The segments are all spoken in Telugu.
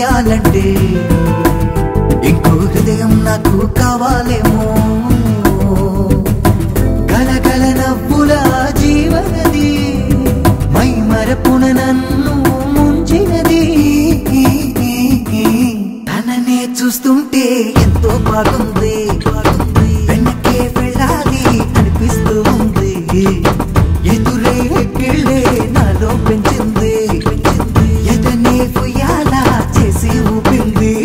మొయ్యాలంటే ఇంకో హృదయం నాకు కావాలేమో గలగల నవ్వుల జీవనది మై మరపున నన్ను ముంచినది తననే చూస్తుంటే ఎంతో బాగుంది వెనకే వెళ్ళాలి అనిపిస్తూ ఉంది ఎదురే ఎక్కిళ్ళే నాలో పెంచింది ఎదనే ఉయ్యాలా చేసి ఊపింది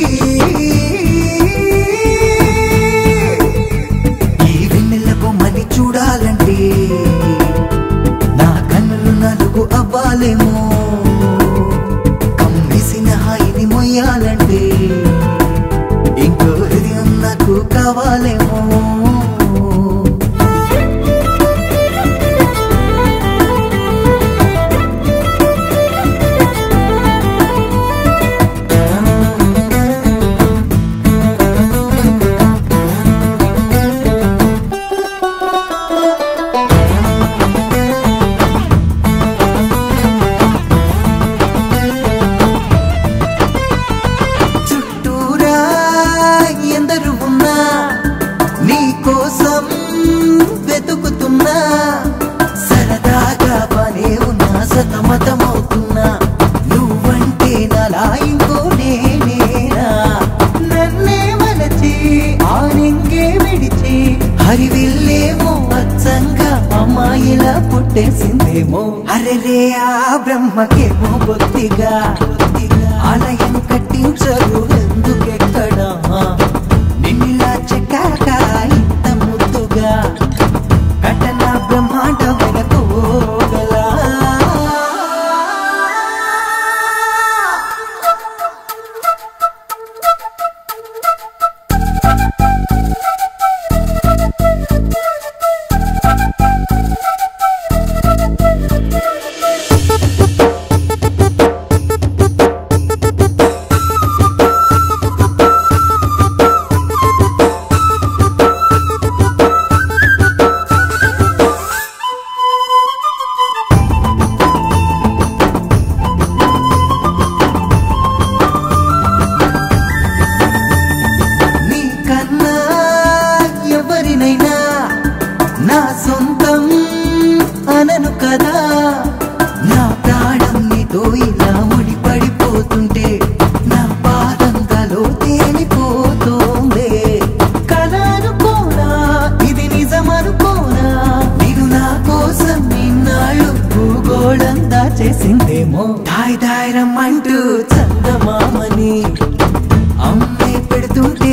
ఈ వెన్నెల బొమ్మని చూడాలంటే నా కన్నులు నలుగు అవ్వాలేమో కమ్మేసిన హాయిని మొయ్యాలంటే ఇంకో హృదయం నాకు కావాలేమో చుట్టూరా ఎందరు ఉన్నా నీ కోసం వెతుకుతున్నా సరదాగా పనే ఉన్నా సతమతమవుతున్నా నువ్వంటే నలా ఇంకో నేనేనా నన్నే మలచి ఆనింగే విడిచి హరివిల్లేమో అచ్చంగా అమ్మాయిలా పుట్టేసిందేమో అరెరే ఆ బ్రహ్మకేమో బొత్తిగా ఆలయం కట్టించరు ఎందుకెక్కడా నిన్నిలా చెక్కాక ఇంత ముద్దుగా కటన బ్రహ్మాండ వెనకోగలా నీ కన్నా ఎవరినైనా నా సొంతం అనను కదా నా ప్రాణం నీతో ఇలా ముడిపడిపోతుంటే నా పాదంతలో తేలిపోతోందే కల అనుకోనా ఇది నిజమనుకోనా నేను నా కోసం నిన్నాళ్ళు భూగోళంతా చేసిందేమో దాయ్ దాయ్ రమ్మంటూ చందమామని అమ్మే పెడుతుంటే